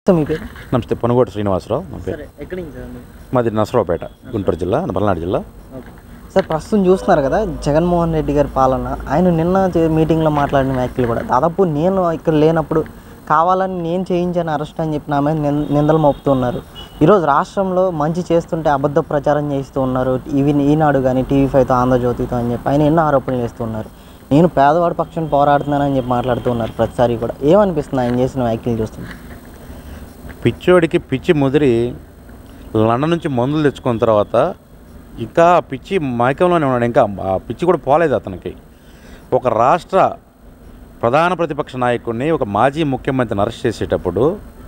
So మీ పేరు నమస్తే పొనుగోటి శ్రీనివాసరావు నా పేరు సరే ఎక్కడి నుంచి సార్ మీరు? మాది నసరావుపేట గుంటూరు జిల్లా పల్నాడు జిల్లా ఓకే సార్ ప్రస్తుతం చూస్తున్నారు కదా జగన్మోహన్ రెడ్డి గారి పాలన ఆయన నిన్న చే- మీటింగ్లో మాట్లాడిన వ్యాఖ్యలు కూడా దాదాపు నేను ఇక్కడ లేనప్పుడు కావాలని నేను చేయించాను అరెస్ట్ అని చెప్పి నా మీద నిం- నిందలు మోపుతున్నారు ఈరోజు రాష్ట్రంలో మంచి చేస్తుంటే అబద్ధ ప్రచారం చేస్తూ ఉన్నారు ఇవి ఈనాడు కానీ టీవీ ఫైవ్తో ఆంధ్రజ్యోతితో అని చెప్పి ఆయన ఎన్నో ఆరోపణలు చేస్తూ ఉన్నారు నేను పేదవాడి పక్షాన పోరాడుతున్నానని చెప్పి మాట్లాడుతూ ఉన్నారు ప్రతిసారి కూడా ఏమనిపిస్తుంది ఆయన చేసిన వ్యాఖ్యలు చూస్తుంటే పిచ్చోడికి పిచ్చి ముదిరి లండన్ నుంచి మందులు తెచ్చుకున్న తర్వాత ఇంకా ఆ పిచ్చి మైకంలోనే ఉన్నాడు ఇంకా ఆ పిచ్చి కూడా పోలేదు అతనికి ఒక రాష్ట్ర ప్రధాన ప్రతిపక్ష నాయకుడిని ఒక మాజీ ముఖ్యమంత్రిని అరెస్ట్ చేసేటప్పుడు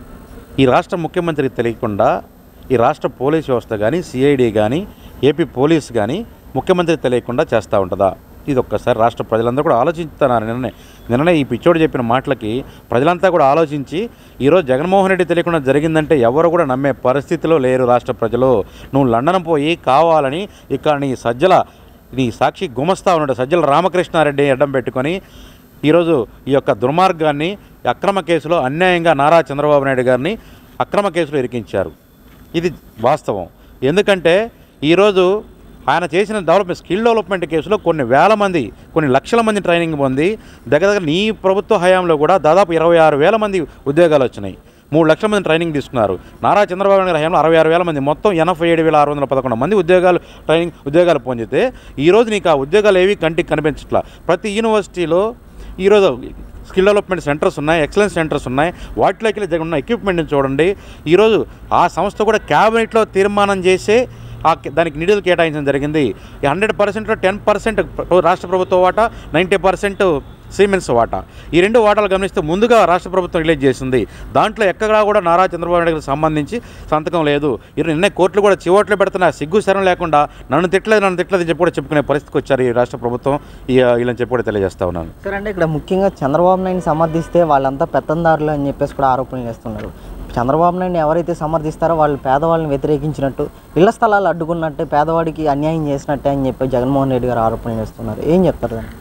ఈ రాష్ట్ర ముఖ్యమంత్రికి తెలియకుండా ఈ రాష్ట్ర పోలీస్ వ్యవస్థ కానీ సిఐడి కానీ ఏపీ పోలీస్ కానీ ముఖ్యమంత్రికి తెలియకుండా చేస్తూ ఉంటుందా ఇది ఒక్కసారి రాష్ట్ర ప్రజలందరూ కూడా ఆలోచిస్తున్నారు నిన్ననే నిన్ననే ఈ పిచ్చోడు చెప్పిన మాటలకి ప్రజలంతా కూడా ఆలోచించి ఈరోజు జగన్మోహన్ రెడ్డి తెలియకుండా జరిగిందంటే ఎవరు కూడా నమ్మే పరిస్థితిలో లేరు రాష్ట్ర ప్రజలు నువ్వు లండన్ పోయి కావాలని ఇక్కడ నీ సజ్జల నీ సాక్షి గుమస్తా ఉన్నాడు సజ్జల రామకృష్ణారెడ్డి అడ్డం పెట్టుకొని ఈరోజు ఈ యొక్క దుర్మార్గాన్ని అక్రమ కేసులో అన్యాయంగా నారా చంద్రబాబు నాయుడు గారిని అక్రమ కేసులో ఇరికించారు ఇది వాస్తవం ఎందుకంటే ఈరోజు ఆయన చేసిన డెవలప్మెంట్ స్కిల్ డెవలప్మెంట్ కేసులో కొన్ని వేల మంది కొన్ని లక్షల మంది ట్రైనింగ్ పొంది దగ్గర దగ్గర నీ ప్రభుత్వ హయాంలో కూడా దాదాపు ఇరవై ఆరు వేల మంది ఉద్యోగాలు వచ్చినాయి మూడు లక్షల మంది ట్రైనింగ్ తీసుకున్నారు నారా చంద్రబాబు నాయుడు హయాంలో అరవై ఆరు వేల మంది మొత్తం ఎనభై ఏడు వేల ఆరు వందల పదకొండు మంది ఉద్యోగాలు ట్రైనింగ్ ఉద్యోగాలు పొందితే ఈరోజు నీకు ఆ ఉద్యోగాలు ఏవి కంటికి కనిపించట్లా ప్రతి యూనివర్సిటీలో ఈరోజు స్కిల్ డెవలప్మెంట్ సెంటర్స్ ఉన్నాయి ఎక్సలెన్స్ సెంటర్స్ ఉన్నాయి వాటిలోకి వెళ్ళి ఉన్న ఎక్విప్మెంట్ని చూడండి ఈరోజు ఆ సంస్థ కూడా క్యాబినెట్లో తీర్మానం చేసే ఆ కి- దానికి నిధులు కేటాయించడం జరిగింది ఈ హండ్రెడ్ పర్సెంట్లో టెన్ పర్సెంట్ రాష్ట్ర ప్రభుత్వ వాటా నైంటీ పర్సెంట్ సిమెంట్స్ వాటా ఈ రెండు వాటాలు గమనిస్తే ముందుగా రాష్ట్ర ప్రభుత్వం రిలీజ్ చేసింది దాంట్లో ఎక్కడా కూడా నారా చంద్రబాబు నాయుడు గారికి సంబంధించి సంతకం లేదు ఈ నిన్న కోర్టులు కూడా చివట్లు పెడుతున్న సిగ్గు శరం లేకుండా నన్ను తిట్టలేదు నన్ను తిట్టలేదు అని చెప్పి కూడా చెప్పుకునే పరిస్థితికి వచ్చారు ఈ రాష్ట్ర ప్రభుత్వం ఈ వీళ్ళని చెప్పి కూడా తెలియజేస్తా ఉన్నాను సార్ అంటే ఇక్కడ ముఖ్యంగా చంద్రబాబు నాయుడిని సమర్థిస్తే వాళ్ళంతా పెత్తందారులు అని చెప్పేసి కూడా ఆరోపణలు చేస్తున్నారు చంద్రబాబు నాయుడిని ఎవరైతే సమర్థిస్తారో వాళ్ళు పేదవాళ్ళని వ్యతిరేకించినట్టు ఇళ్ల స్థలాలు అడ్డుకున్నట్టే పేదవాడికి అన్యాయం చేసినట్టే అని చెప్పి జగన్మోహన్ రెడ్డి గారు ఆరోపణలు చేస్తున్నారు ఏం చెప్తారు దాన్ని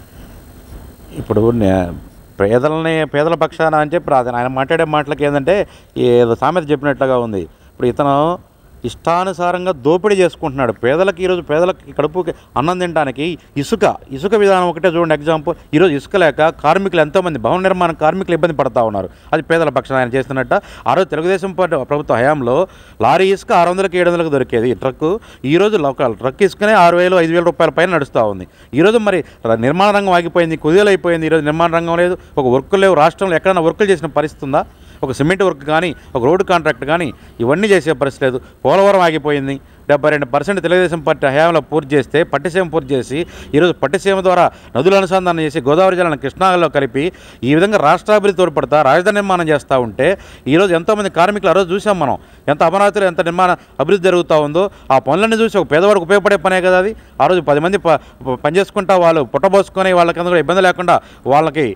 ఇప్పుడు నే- పేదలని పేదల పక్షాన అని చెప్పి రాదు ఆయన మాట్లాడే మాటలకి ఏంటంటే ఏదో సామెత చెప్పినట్లుగా ఉంది ఇప్పుడు ఇతను ఇష్టానుసారంగా దోపిడీ చేసుకుంటున్నాడు పేదలకి ఈరోజు పేదలకి కడుపుకి అన్నం తినడానికి ఇసుక ఇసుక విధానం ఒకటే చూడండి ఎగ్జాంపుల్ ఈరోజు ఇసుక లేక కార్మికులు ఎంతోమంది భవన నిర్మాణ కార్మికులు ఇబ్బంది పడతా ఉన్నారు అది పేదల పక్షాన ఆయన చేస్తున్నట్ట ఆ రోజు తెలుగుదేశం పార్టీ ప్రభుత్వ హయాంలో లారీ ఇసుక ఆరు వందలకి ఏడు వందలకు దొరికేది ఈ ట్రక్ ఈ రోజు లోకల్ ట్రక్ ఇసుకనే ఆరు వేలు ఐదు వేల రూపాయల పైన నడుస్తూ ఉంది ఈరోజు మరి ర- నిర్మాణ రంగం ఆగిపోయింది కుదేలైపోయింది ఈరోజు నిర్మాణ రంగం లేదు ఒక వర్కులు లేవు రాష్ట్రంలో ఎక్కడైనా వర్కులు చేసిన పరిస్థితి ఉందా ఒక సిమెంట్ వర్క్ కానీ ఒక రోడ్డు కాంట్రాక్ట్ కానీ ఇవన్నీ చేసే పరిస్థితి లేదు పోలవరం ఆగిపోయింది డెబ్బై రెండు పర్సెంట్ తెలుగుదేశం పార్టీ హయాంలో పూర్తి చేస్తే పట్టిసీమ పూర్తి చేసి ఈరోజు పట్టిసీమ ద్వారా నదుల అనుసంధానం చేసి గోదావరి జిల్లాను కృష్ణాలో కలిపి ఈ విధంగా రాష్ట్రాభివృద్ధి తోడ్పడతా రాజధాని నిర్మాణం చేస్తూ ఉంటే ఈరోజు ఎంతోమంది కార్మికులు ఆ రోజు చూసాం మనం ఎంత అమరావతిలో ఎంత నిర్మాణ అభివృద్ధి జరుగుతూ ఉందో ఆ పనులన్నీ చూసి ఒక పేదవాడికి ఉపయోగపడే పనే కదా అది ఆ రోజు పది మంది ప- ప- పనిచేసుకుంటా వాళ్ళు పుట్టబోసుకొని వాళ్ళకి కూడా ఇబ్బంది లేకుండా వాళ్ళకి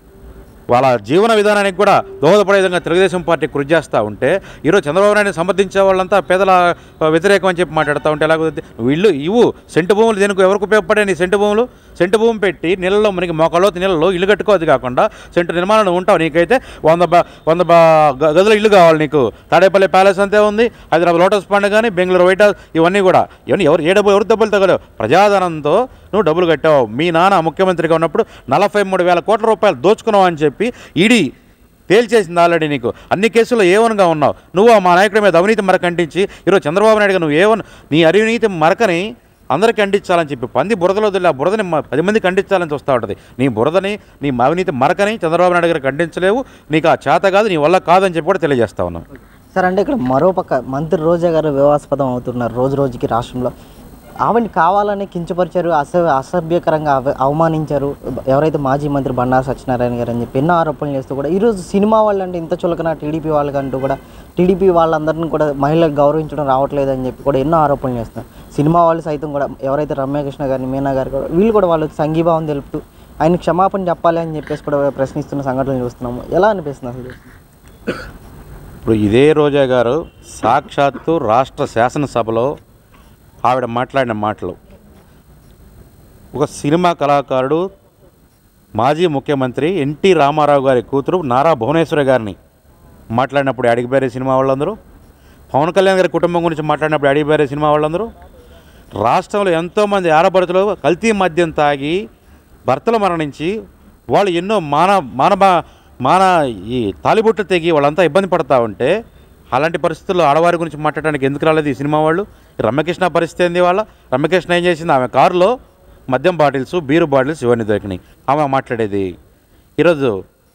వాళ్ళ జీవన విధానానికి కూడా దోహదపడే విధంగా తెలుగుదేశం పార్టీ కృషి చేస్తూ ఉంటే ఈరోజు చంద్రబాబు నాయుడు సమర్థించే వాళ్ళంతా పేదల ఆ, వ్యతిరేకం అని చెప్పి మాట్లాడుతూ ఉంటే ఎలా కుదిరిద్ది? నువ్వు ఇల్లు ఇవ్వు సెంటు భూములు దేనికి ఎవరికి ఉపయోగపడే నీ సెంటు భూములు సెంటు భూమి పెట్టి నీళ్ళలో మనకి మొక్కలోతి నీళ్ళలో ఇల్లు కట్టుకోవద్దు కాకుండా సెంటు నిర్మాణం ఉంటావు నీకైతే వంద బా వంద బా గ- గదుల ఇల్లు కావాలి నీకు తాడేపల్లి ప్యాలెస్ అంతే ఉంది హైదరాబాద్ లోటస్ పండు కానీ బెంగళూరు వైట్ హౌస్ ఇవన్నీ కూడా ఇవన్నీ ఎవరు ఏ డబ్బు ఎవరు డబ్బులు తగలేవు ప్రజాధనంతో నువ్వు డబ్బులు కట్టావు మీ నాన్న ముఖ్యమంత్రిగా ఉన్నప్పుడు నలభై మూడు వేల కోట్ల రూపాయలు దోచుకున్నావు అని చెప్పి ఈడీ తేల్చేసింది ఆల్రెడీ నీకు అన్ని కేసుల్లో ఏవన్గా ఉన్నావు నువ్వు మా నాయకుడి మీద అవినీతి మరక అంటించి ఈరోజు చంద్రబాబు నాయుడుగా నువ్వు ఏవన్ నీ అవినీతి మరకని అందరికీ అంటించాలని చెప్పి పంది బురదలో వదిలి ఆ బురదని మ- పది మందికి అంటించాలని చూస్తూ ఉంటుంది నీ బురదని నీ అవినీతి మరకని చంద్రబాబు నాయుడు గారికి అంటించలేవు నీకు ఆ చేత కాదు నీ వల్ల కాదని చెప్పి కూడా తెలియజేస్తా ఉన్నాం సార్ అంటే ఇక్కడ మరోపక్క మంత్రి రోజా గారు వివాదాస్పదం అవుతున్నారు రోజు రోజుకి రాష్ట్రంలో ఆవిడని కావాలని కించపరిచారు అస అసభ్యకరంగా అవ- అవమానించారు ఎవరైతే మాజీ మంత్రి బండా సత్యనారాయణ గారు అని చెప్పి ఎన్నో ఆరోపణలు చేస్తూ కూడా ఈరోజు సినిమా వాళ్ళు అంటే ఇంత చులకన టీడీపీ వాళ్ళకంటూ కూడా టీడీపీ వాళ్ళందరినీ కూడా మహిళలకు గౌరవించడం రావట్లేదు అని చెప్పి కూడా ఎన్నో ఆరోపణలు చేస్తున్నారు సినిమా వాళ్ళు సైతం కూడా ఎవరైతే రమ్యకృష్ణ గారిని మీనా గారు కూడా వీళ్ళు కూడా వాళ్ళకి సంఘీభావం తెలుపుతూ ఆయన క్షమాపణ చెప్పాలి అని చెప్పేసి కూడా ప్రశ్నిస్తున్న సంఘటనలు చూస్తున్నాము ఎలా అనిపిస్తుంది అసలు ఇప్పుడు ఇదే రోజా గారు సాక్షాత్తు రాష్ట్ర శాసనసభలో ఆవిడ మాట్లాడిన మాటలు ఒక సినిమా కళాకారుడు మాజీ ముఖ్యమంత్రి ఎన్టీ రామారావు గారి కూతురు నారా భువనేశ్వరి గారిని మాట్లాడినప్పుడు అడిగిపోయారు సినిమా వాళ్ళందరూ పవన్ కళ్యాణ్ గారి కుటుంబం గురించి మాట్లాడినప్పుడు అడిగిపోయారు సినిమా వాళ్ళందరూ రాష్ట్రంలో ఎంతోమంది ఆడపడుతులు కల్తీ మద్యం తాగి భర్తలు మరణించి వాళ్ళు ఎన్నో మాన మానవ మాన ఈ తాలిబొట్లు తెగి వాళ్ళంతా ఇబ్బంది పడతా ఉంటే అలాంటి పరిస్థితుల్లో ఆడవారి గురించి మాట్లాడడానికి ఎందుకు రాలేదు ఈ సినిమా వాళ్ళు ఈ రమ్యకృష్ణ పరిస్థితి ఏంది వాళ్ళ రమ్యకృష్ణ ఏం చేసింది ఆమె కారులో మద్యం బాటిల్స్ బీరు బాటిల్స్ ఇవన్నీ దొరికినాయి ఆమె మాట్లాడేది ఈరోజు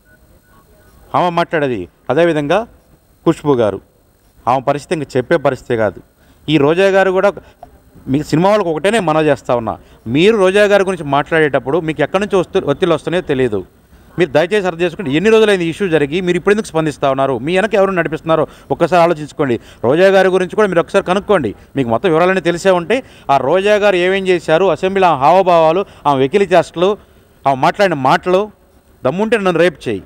ఆమె మాట్లాడేది అదేవిధంగా ఖుష్బు గారు ఆమె పరిస్థితి ఇంక చెప్పే పరిస్థితి కాదు ఈ రోజా గారు కూడా మీకు సినిమా వాళ్ళకి ఒకటేనే మనవి చేస్తా ఉన్నా మీరు రోజా గారి గురించి మాట్లాడేటప్పుడు మీకు ఎక్కడి నుంచి వస్తు ఒత్తిళ్ళు వస్తున్నాయో తెలియదు మీరు దయచేసి అర్థం చేసుకుంటే ఎన్ని రోజులైంది ఇష్యూ జరిగి మీరు ఇప్పుడు ఎందుకు స్పందిస్తూ ఉన్నారు మీ వెనక ఎవరు నడిపిస్తున్నారో ఒక్కసారి ఆలోచించుకోండి రోజా గారి గురించి కూడా మీరు ఒకసారి కనుక్కోండి మీకు మొత్తం వివరాలన్నీ తెలిసే ఉంటే ఆ రోజా గారు ఏమేం చేశారు అసెంబ్లీలో ఆమె హావభావాలు ఆమె వెకిలి చేష్టలు ఆమె మాట్లాడిన మాటలు దమ్ముంటే నన్ను రేపు చేయి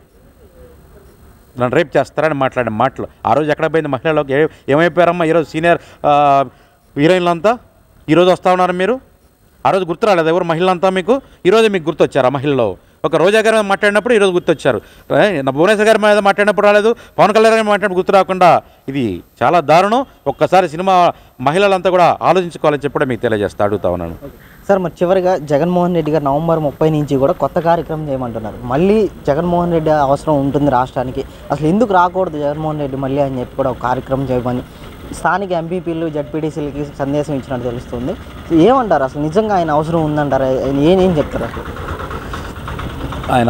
నన్ను రేపు చేస్తారని మాట్లాడిన మాటలు ఆ రోజు ఎక్కడ పోయింది మహిళలోకి ఏ ఏమైపోయారమ్మా ఈరోజు సీనియర్ ఆ, హీరోయిన్లంతా ఈరోజు వస్తా ఉన్నారు మీరు ఆ రోజు గుర్తు రాలేదు ఎవరు మహిళలంతా మీకు ఈరోజు మీకు గుర్తొచ్చారు ఆ మహిళలో ఒక రోజా గారి మీద మాట్లాడినప్పుడు ఈరోజు గుర్తొచ్చారు ఏ, నా భువనేశ్వర్ గారి మీద మాట్లాడినప్పుడు రాలేదు పవన్ కళ్యాణ్ గారి మీద మాట్లాడినప్పుడు గుర్తు రాకుండా ఇది చాలా దారుణం ఒక్కసారి సినిమా మహిళలంతా కూడా ఆలోచించుకోవాలని చెప్పి కూడా మీకు తెలియజేస్తా అడుగుతా ఉన్నాను సార్ మరి చివరిగా జగన్మోహన్ రెడ్డి గారు నవంబర్ ముప్పై నుంచి కూడా కొత్త కార్యక్రమం చేయమంటున్నారు మళ్ళీ జగన్మోహన్ రెడ్డి అవసరం ఉంటుంది రాష్ట్రానికి అసలు ఎందుకు రాకూడదు జగన్మోహన్ రెడ్డి మళ్ళీ అని చెప్పి కూడా ఒక కార్యక్రమం చేయమని స్థానిక ఎంపీపీలు జడ్పీటీసీలకి సందేశం ఇచ్చినట్టు తెలుస్తుంది ఏమంటారు అసలు నిజంగా ఆయన అవసరం ఉందంటారా ఆయన ఏం చెప్తారు అసలు ఆయన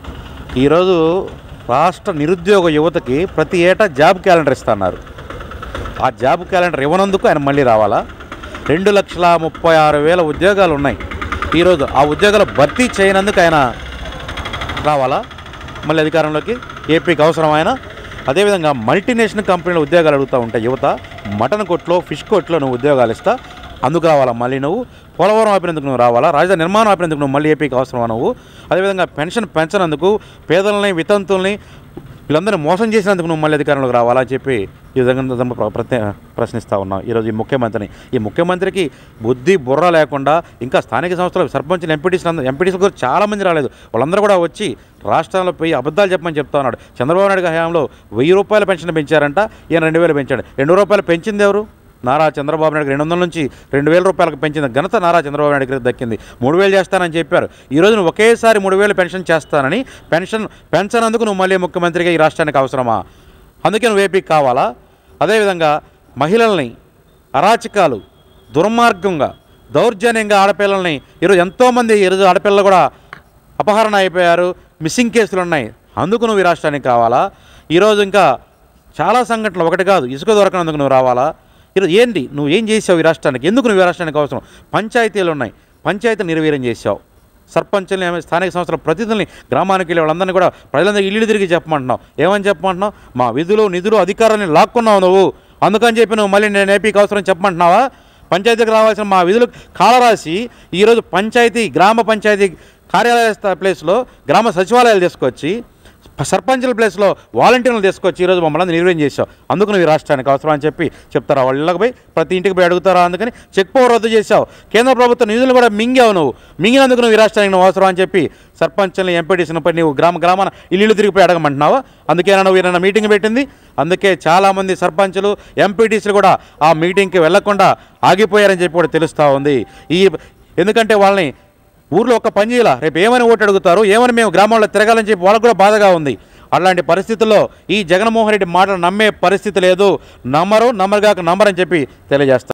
ఈరోజు రాష్ట్ర నిరుద్యోగ యువతకి ప్రతి ఏటా జాబ్ క్యాలెండర్ ఇస్తున్నారు ఆ జాబ్ క్యాలెండర్ ఇవ్వనందుకు ఆయన మళ్ళీ రావాలా రెండు లక్షల ముప్పై ఆరు వేల ఉద్యోగాలు ఉన్నాయి ఈరోజు ఆ ఉద్యోగాలు భర్తీ చేయనందుకు ఆయన రావాలా మళ్ళీ అధికారంలోకి ఏపీకి అవసరమైన అదేవిధంగా మల్టీనేషనల్ కంపెనీల ఉద్యోగాలు అడుగుతూ ఉంటాయి యువత మటన్ కొట్లో ఫిష్ కొట్లో నువ్వు ఉద్యోగాలు ఇస్తా అందుకు రావాలా మళ్ళీ నువ్వు పోలవరం ఆపినందుకు నువ్వు రావాలా రాజధాని నిర్మాణం ఆపినందుకు నువ్వు మళ్ళీ ఏపీకి అవసరమా నువ్వు అదేవిధంగా పెన్షన్ పెంచనందుకు పేదలని వితంతుల్ని వీళ్ళందరినీ మోసం చేసినందుకు నువ్వు మళ్ళీ అధికారంలోకి రావాలా అని చెప్పి ఈ విధంగా ప్ర- ప్రత్య ప్రశ్నిస్తూ ఉన్నాం ఈరోజు ఈ ముఖ్యమంత్రిని ఈ ముఖ్యమంత్రికి బుద్ధి బుర్ర లేకుండా ఇంకా స్థానిక సంస్థలు సర్పంచులు ఎంపీటీసీలు అందరూ ఎంపీటీసీలు కూడా చాలామంది రాలేదు వాళ్ళందరూ కూడా వచ్చి రాష్ట్రాల్లో పోయి అబద్ధాలు చెప్పమని చెప్తా ఉన్నాడు చంద్రబాబు నాయుడు గారి హయాంలో వెయ్యి రూపాయల పెన్షన్ పెంచారంట ఈయన రెండు వేలు పెంచాడు రెండు రూపాయలు పెంచింది ఎవరు నారా చంద్రబాబు నాయుడు రెండు వందల నుంచి రెండు వేల రూపాయలకు పెంచిన ఘనత నారా చంద్రబాబు నాయుడు గారికి దక్కింది మూడు వేలు చేస్తానని చెప్పారు ఈ రోజు నువ్వు ఒకేసారి మూడు వేలు పెన్షన్ చేస్తానని పెన్షన్ పెంచనందుకు నువ్వు మళ్ళీ ముఖ్యమంత్రిగా ఈ రాష్ట్రానికి అవసరమా అందుకే నువ్వు ఏపీకి కావాలా అదేవిధంగా మహిళల్ని అరాచకాలు దుర్మార్గంగా దౌర్జన్యంగా ఆడపిల్లల్ని ఈరోజు ఎంతోమంది ఈరోజు ఆడపిల్లలు కూడా అపహరణ అయిపోయారు మిస్సింగ్ కేసులు ఉన్నాయి అందుకు నువ్వు ఈ రాష్ట్రానికి కావాలా ఈరోజు ఇంకా చాలా సంఘటనలు ఒకటి కాదు ఇసుక దొరకనందుకు నువ్వు రావాలా ఈరోజు ఏంటి నువ్వు ఏం చేసావు ఈ రాష్ట్రానికి ఎందుకు నువ్వు ఈ రాష్ట్రానికి అవసరం పంచాయతీలు ఉన్నాయి పంచాయతీ నిర్వీర్యం చేసావు సర్పంచుల్ని ఏమి- స్థానిక సంస్థల ప్రతినిధుల్ని గ్రామానికి వెళ్ళి వాళ్ళందరినీ కూడా ప్రజలందరికీ ఇల్లు తిరిగి చెప్పమంటున్నావు ఏమని చెప్పమంటున్నావు మా విధులు నిధులు అధికారాన్ని లాక్కున్నావు నువ్వు అందుకని చెప్పి నువ్వు మళ్ళీ నేను ఏపీకి అవసరం చెప్పమంటున్నావా పంచాయతీకి రావాల్సిన మా విధులు కాలరాసి ఈరోజు పంచాయతీ గ్రామ పంచాయతీ కార్యాలయ స్థా- ప్లేస్లో గ్రామ సచివాలయాలు తీసుకొచ్చి ప- సర్పంచుల ప్లేస్లో వాలంటీర్లు తీసుకొచ్చి ఈరోజు మమ్మల్ని నిర్వహణ చేసావు అందుకు నువ్వు ఈ రాష్ట్రానికి అవసరం అని చెప్పి చెప్తారా వాళ్ళ ఇళ్ళకి పోయి ప్రతి ఇంటికి పోయి అడుగుతారా అందుకని చెక్ పవర్ రద్దు చేసావు కేంద్ర ప్రభుత్వ నిధులు కూడా మింగావు నువ్వు మింగినందుకు నువ్వు ఈ రాష్ట్రానికి నువ్వు అవసరం అని చెప్పి సర్పంచుల్ని ఎంపీటీసీని పై నువ్వు గ్రామ గ్రామాన ఇల్లు తిరిగిపోయి అడగమంటున్నావా అందుకేనా నువ్వు ఏదైనా మీటింగ్ పెట్టింది అందుకే చాలామంది సర్పంచులు ఎంపీటీసీలు కూడా ఆ మీటింగ్కి వెళ్లకుండా ఆగిపోయారని చెప్పి కూడా తెలుస్తూ ఉంది ఈ ఎందుకంటే వాళ్ళని ఊర్లో ఒక్క పని చేయాల రేపు ఏమని ఓటు అడుగుతారు ఏమని మేము గ్రామంలో తిరగాలని చెప్పి వాళ్ళకు కూడా బాధగా ఉంది అలాంటి పరిస్థితుల్లో ఈ జగన్మోహన్ రెడ్డి మాటలు నమ్మే పరిస్థితి లేదు నమ్మరు నమ్మరుగాక నమ్మరని చెప్పి తెలియజేస్తారు